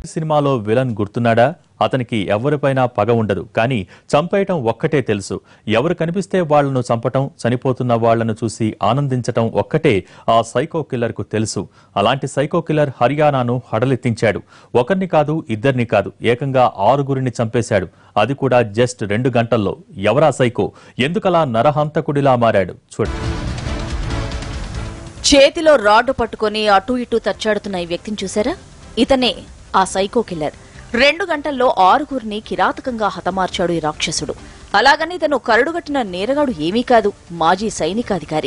సినిమాలో విలన్ గుర్తున్నాడా అతనికి ఎవరిపైనా పగ ఉండదు కానీ చంపేయటం ఒక్కటే తెలుసు ఎవరు కనిపిస్తే వాళ్లను చంపటం చనిపోతున్న వాళ్లను చూసి ఆనందించటం ఒక్కటే ఆ సైకో కిల్లర్ కు తెలుసు అలాంటి సైకో కిల్లర్ హర్యానాను హడలెత్తించాడు ఒకరిని కాదు ఇద్దరిని కాదు ఏకంగా ఆరుగురిని చంపేశాడు అది కూడా జస్ట్ రెండు గంటల్లో ఎవరా సైకో ఎందుకలా నరహంతకుడిలా మారాడు చూడండి చేతిలో రాడ్డు పట్టుకొని అటూ ఇటూ తచ్చాడుతున్న ఈ వ్యక్తిని చూసారా ఇతనే ఆ సైకో కిల్లర్ రెండు గంటల్లో ఆరుగురిని కిరాతకంగా హతమార్చాడు ఈ రాక్షసుడు అలాగని ఇతను కరడుగట్టిన నేరగాడు ఏమీ కాదు మాజీ సైనికాధికారి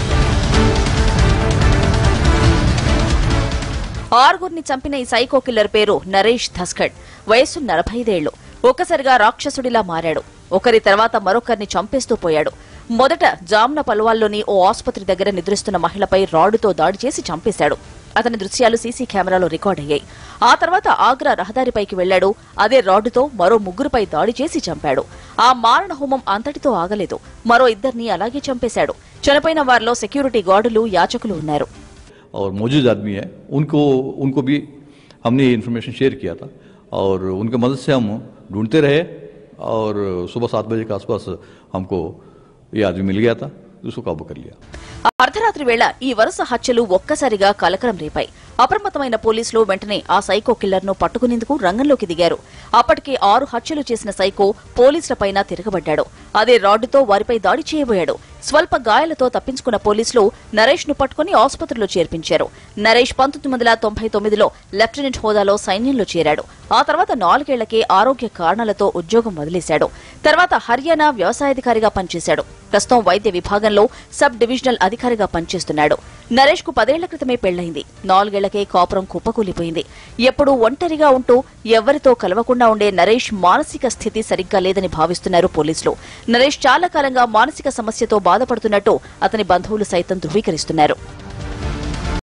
ఆరుగురిని చంపిన ఈ సైకో కిల్లర్ పేరు నరేష్ ధస్కడ్ వయస్సు నలభై ఐదేళ్లు ఒక్కసారిగా రాక్షసుడిలా మారాడు ఒకరి తర్వాత మరొకరిని చంపేస్తూ పోయాడు మొదట జామ్న పల్వాల్లోని ఓ ఆసుపత్రి దగ్గర నిద్రిస్తున్న మహిళపై రాడ్డుతో దాడి చేసి చంపేశాడు అతని దృశ్యాలు సీసీ కెమెరాలో రికార్డ్ అయ్యాయి ఆ తర్వాత ఆగ్రా రహదారిపైకి వెళ్లాడు అదే రాడ్డుతో మరో ముగ్గురుపై దాడి చేసి చంపాడు ఆ మారణ హోమం అంతటితో ఆగలేదు మరో ఇద్దరిని అలాగే చంపేశాడు చనిపోయిన వారిలో సెక్యూరిటీ గార్డులు యాచకులు ఉన్నారు और मौजूद आदमी है उनको उनको भी हमने ये इन्फॉर्मेशन शेयर किया था और उनके मदद से हम ढूंढते रहे और सुबह सात बजे के आसपास हमको ये आदमी मिल गया था तो उसको काबू कर लिया అర్ధరాత్రి వేళ ఈ వరుస హత్యలు ఒక్కసారిగా కలకలం రేపాయి అప్రమత్తమైన పోలీసులు వెంటనే ఆ సైకో కిల్లర్ ను పట్టుకునేందుకు రంగంలోకి దిగారు అప్పటికే ఆరు హత్యలు చేసిన సైకో పోలీసులపైన తిరగబడ్డాడు అదే రాడ్డుతో వారిపై దాడి చేయబోయాడు స్వల్ప గాయాలతో తప్పించుకున్న పోలీసులు నరేష్ ను పట్టుకుని ఆసుపత్రిలో చేర్పించారు నరేష్ పంతొమ్మిది వందల తొంభై తొమ్మిదిలో లెఫ్టినెంట్ హోదాలో సైన్యంలో చేరాడు ఆ తర్వాత నాలుగేళ్లకే ఆరోగ్య కారణాలతో ఉద్యోగం వదిలేశాడు తర్వాత హర్యానా వ్యవసాయాధికారిగా పనిచేశాడు ప్రస్తుతం వైద్య విభాగంలో సబ్ డివిజనల్ అధికారిగా పనిచేస్తున్నాడు నరేష్ కు పదేళ్ల క్రితమే పెళ్లైంది నాలుగేళ్లకే కాపురం కుప్పకూలిపోయింది ఎప్పుడూ ఒంటరిగా ఉంటూ ఎవరితో కలవకుండా ఉండే నరేష్ మానసిక స్థితి సరిగ్గా లేదని భావిస్తున్నారు పోలీసులు నరేష్ చాలా కాలంగా మానసిక సమస్యతో బాధపడుతున్నట్టు అతని బంధువులు సైతం ధృవీకరిస్తున్నారు